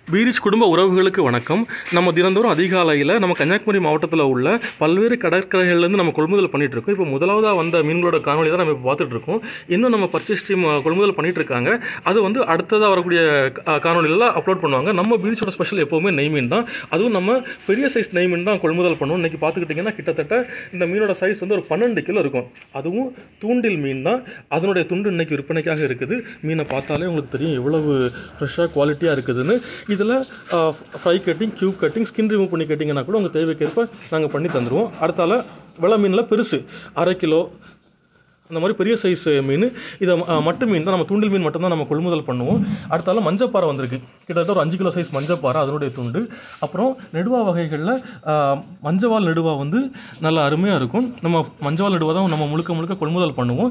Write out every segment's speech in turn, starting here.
பீரிச் குடும்ப உறவுகளுக்கு வணக்கம் நம்ம தினந்தோறும் அதிகாலையில் நம்ம கன்னியாகுமரி மாவட்டத்தில் உள்ள பல்வேறு கடற்கரைகள்லேருந்து நம்ம கொள்முதல் பண்ணிட்டு இருக்கோம் இப்போ முதலாவதாக வந்த மீன்களோட காணொலி தான் நம்ம இப்போ பார்த்துட்டு இருக்கோம் இன்னும் நம்ம பர்ச்சேஸ் டீம் கொள்முதல் பண்ணிட்டு இருக்காங்க அது வந்து அடுத்ததாக வரக்கூடிய கா- காணொளியில அப்லோட் பண்ணுவாங்க நம்ம பீரிச்சோட ஸ்பெஷல் எப்போவுமே நெய் மீன் தான் அதுவும் நம்ம பெரிய சைஸ் நெய் மீன் தான் கொள்முதல் பண்ணுவோம் இன்னைக்கு பார்த்துக்கிட்டிங்கன்னா கிட்டத்தட்ட இந்த மீனோட சைஸ் வந்து ஒரு பன்னெண்டு கிலோ இருக்கும் அதுவும் தூண்டில் மீன் தான் அதனுடைய துண்டு இன்னைக்கு விற்பனைக்காக இருக்குது மீனை பார்த்தாலே உங்களுக்கு தெரியும் எவ்வளவு ஃப்ரெஷ்ஷாக குவாலிட்டியாக இருக்குதுன்னு இதில் fry cutting cube cutting skin remove பண்ணி கட்டிங்கன்னா கூட உங்கள் தேவைக்கேற்ப நாங்கள் பண்ணி தந்துடுவோம் அடுத்தால வெள மீனில் பெருசு அரை கிலோ அந்த மாதிரி பெரிய சைஸ் மீன் இதை அஹ், மட்டு மீன் தான் நம்ம தூண்டில் மீன் மட்டும்தான் நம்ம கொள்முதல் பண்ணுவோம் அடுத்தால மஞ்சப்பாறை வந்திருக்கு கிட்டத்தட்ட ஒரு அஞ்சு கிலோ சைஸ் மஞ்சப்பாறை அதனுடைய துண்டு அப்புறம் நெடுவா வகைகளில் மஞ்சவால் நெடுவா வந்து நல்ல அருமையாக இருக்கும் நம்ம மஞ்சவால் நெடுவா தான் நம்ம முழுக்க முழுக்க கொள்முதல் பண்ணுவோம்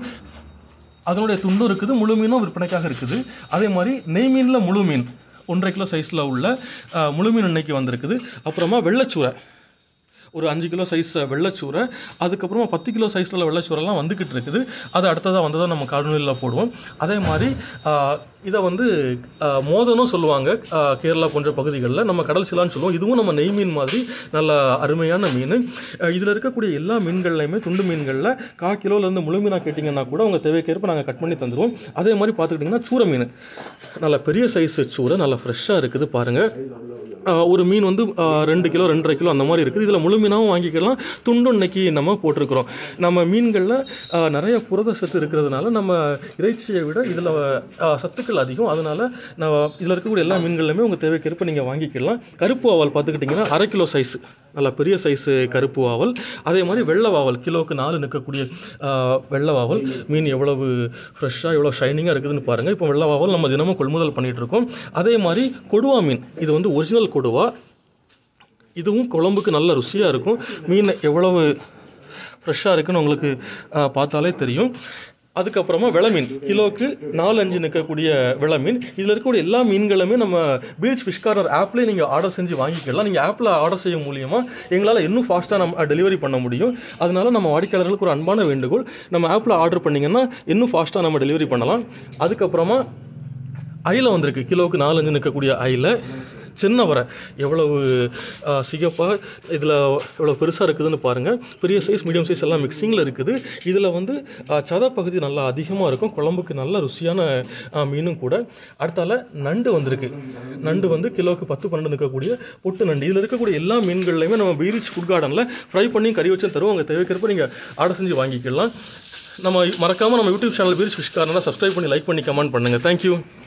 அதனுடைய துண்டும் இருக்குது முழு மீனும் விற்பனைக்காக இருக்குது அதே மாதிரி நெய் மீனில் முழு மீன் ஒன்றரை கிலோ சைஸில் உள்ள அஹ், முழு மீன் இன்னைக்கு வந்திருக்குது அப்புறமா வெள்ளைச்சூரை ஒரு அஞ்சு கிலோ சைஸ் வெள்ளைச்சூரை அதுக்கப்புறமா பத்து கிலோ சைஸில் உள்ள வெள்ளைச்சூரெல்லாம் வந்துக்கிட்டு இருக்குது அது அடுத்ததாக வந்ததாக நம்ம காணொலியில் போடுவோம் அதே மாதிரி ஆஹ், இதை வந்து ஆஹ், மோதனும் சொல்லுவாங்க ஆஹ், கேரளா போன்ற பகுதிகளில் நம்ம கடல் சிலான்னு சொல்லுவோம் இதுவும் நம்ம நெய் மீன் மாதிரி நல்ல அருமையான மீன் இதில் இருக்கக்கூடிய எல்லா மீன்கள்லையுமே துண்டு மீன்களில் கா கிலோலேருந்து முழு மீனாக கேட்டிங்கன்னா கூட உங்கள் தேவைக்கேற்ப நாங்கள் கட் பண்ணி தந்துடுவோம் அதே மாதிரி பார்த்துக்கிட்டிங்கன்னா சூரை மீன் நல்ல பெரிய சைஸ் சூரை நல்லா ஃப்ரெஷ்ஷாக இருக்குது பாருங்கள் ஆஹ் ஒரு மீன் வந்து ஆஹ் ரெண்டு கிலோ ரெண்டரை கிலோ அந்த மாதிரி இருக்குது இதில் முழு மீனாகவும் வாங்கிக்கலாம் துண்டும் இன்னைக்கு நம்ம போட்டிருக்கிறோம் நம்ம மீன்களில் ஆஹ் நிறைய புரத சத்து இருக்கிறதுனால நம்ம இறைச்சியை விட இதில் சத்துக்கள் அதிகம் அதனால் நான் இதில் இருக்கக்கூடிய எல்லா மீன்கள்லையுமே உங்கள் தேவைக்கேற்ப நீங்கள் வாங்கிக்கலாம் கருப்பு வாவல் பார்த்துக்கிட்டிங்கன்னா அரை கிலோ சைஸ் நல்லா பெரிய சைஸு கருப்பு வாவல் அதே மாதிரி வெள்ளை வாவல் கிலோவுக்கு நாலு நிற்கக்கூடிய ஆஹ் வெள்ளை வாவல் மீன் எவ்வளவு ஃப்ரெஷ்ஷாக எவ்வளோ ஷைனிங்காக இருக்குதுன்னு பாருங்கள் இப்போ வெள்ளை வாவல் நம்ம தினமும் கொள்முதல் பண்ணிகிட்டு இருக்கோம் அதே மாதிரி கொடுவா மீன் இது வந்து ஒரிஜினல் கொடுவா இதுவும் குழம்புக்கு நல்ல ருசியாக இருக்கும் மீன் எவ்வளவு ஃப்ரெஷ்ஷாக இருக்குன்னு உங்களுக்கு ஆஹ், பார்த்தாலே தெரியும் அதுக்கப்புறமா விள மீன் கிலோவுக்கு நாலு அஞ்சு நிற்கக்கூடிய விள மீன் இதில் இருக்கக்கூடிய எல்லா மீன்களுமே நம்ம பீச் ஃபிஷ் கார்னர் ஆப்லேயே நீங்கள் ஆர்டர் செஞ்சு வாங்கிக்கலாம் நீங்கள் ஆப்பில் ஆர்டர் செய்யும் மூலியமாக எங்களால் இன்னும் ஃபாஸ்ட்டாக நம்ம டெலிவரி பண்ண முடியும் அதனால நம்ம வாடிக்கையாளர்களுக்கு ஒரு அன்பான வேண்டுகோள் நம்ம ஆப்பில் ஆர்டர் பண்ணிங்கன்னா இன்னும் ஃபாஸ்ட்டாக நம்ம டெலிவரி பண்ணலாம் அதுக்கப்புறமா அயில வந்திருக்கு கிலோவுக்கு நாலஞ்சு நிற்கக்கூடிய அயில சின்ன வரை எவ்வளவு சிகப்பாக இதில் எவ்வளோ பெருசாக இருக்குதுன்னு பாருங்கள் பெரிய சைஸ் மீடியம் சைஸ் எல்லாம் மிக்சிங்கில் இருக்குது இதில் வந்து ஆ, சத பகுதி நல்லா அதிகமாக இருக்கும் குழம்புக்கு நல்ல ருசியான ஆ, மீனும் கூட அடுத்தால நண்டு வந்திருக்கு நண்டு வந்து கிலோவுக்கு பத்து பன்னெண்டு நிற்கக்கூடிய பொட்டு நண்டு இதில் இருக்கக்கூடிய எல்லா மீன்கள்லையுமே நம்ம பீரிச் ஃபுட் கார்டனில் ஃப்ரை பண்ணி கறி வச்சு தருவோம் உங்கள் தேவைக்கிறப்ப நீங்கள் ஆர்டர் செஞ்சு வாங்கிக்கலாம் நம்ம மறக்காமல் நம்ம யூடியூப் சேனல் பீரிச் ஃபிஷ் கார்டனை சப்ஸ்கிரைப் பண்ணி லைக் பண்ணி கமெண்ட் பண்ணுங்கள் தேங்க்யூ